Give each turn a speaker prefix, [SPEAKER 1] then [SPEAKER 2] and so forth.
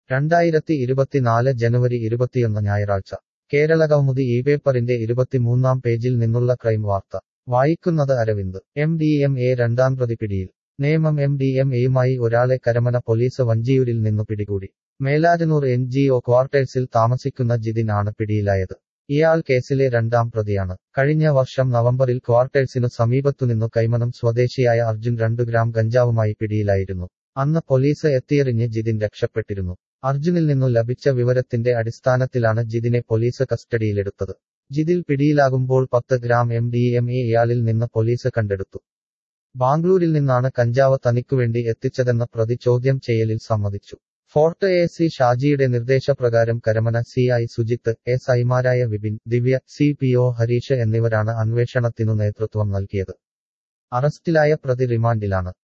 [SPEAKER 1] രണ്ടായിരത്തി ഇരുപത്തിനാല് ജനുവരി ഇരുപത്തിയൊന്ന് ഞായറാഴ്ച കേരളകൗമുദി ഈ പേപ്പറിന്റെ ഇരുപത്തിമൂന്നാം പേജിൽ നിന്നുള്ള ക്രൈം വാർത്ത വായിക്കുന്നത് Aravind M D M A രണ്ടാം പ്രതി പിടിയിൽ നേമം എം ഡി എം എയുമായി ഒരാളെ കരമന പോലീസ് വഞ്ചിയൂരിൽ നിന്നു പിടികൂടി മേലാറ്റനൂർ എൻ ജി ഒ ക്വാർട്ടേഴ്സിൽ താമസിക്കുന്ന ജിതിൻ ആണ് പിടിയിലായത് ഇയാൾ കേസിലെ രണ്ടാം പ്രതിയാണ് കഴിഞ്ഞ വർഷം നവംബറിൽ ക്വാർട്ടേഴ്സിനു സമീപത്തുനിന്നു കൈമനം സ്വദേശിയായ അർജുൻ രണ്ടു ഗ്രാം ഗഞ്ചാവുമായി പിടിയിലായിരുന്നു അന്ന് പോലീസ് എത്തിയെറിഞ്ഞ് ജിതിൻ രക്ഷപ്പെട്ടിരുന്നു അർജുനിൽ നിന്നു ലഭിച്ച വിവരത്തിന്റെ അടിസ്ഥാനത്തിലാണ് ജിതിനെ പോലീസ് കസ്റ്റഡിയിലെടുത്തത് ജിതിൽ പിടിയിലാകുമ്പോൾ പത്ത് gram M D M A ഇയാളിൽ നിന്ന് പോലീസ് കണ്ടെടുത്തു ബാംഗ്ലൂരിൽ നിന്നാണ് കഞ്ചാവ് തനിക്കുവേണ്ടി എത്തിച്ചതെന്ന പ്രതി ചോദ്യം ചെയ്യലിൽ സമ്മതിച്ചു ഫോർട്ട് എ സി ഷാജിയുടെ നിർദ്ദേശപ്രകാരം Karamana C I Sujith S ഐമാരായ Vipin Divya C P O Harish എന്നിവരാണ് അന്വേഷണത്തിനു നേതൃത്വം നൽകിയത് അറസ്റ്റിലായ പ്രതി റിമാൻഡിലാണ്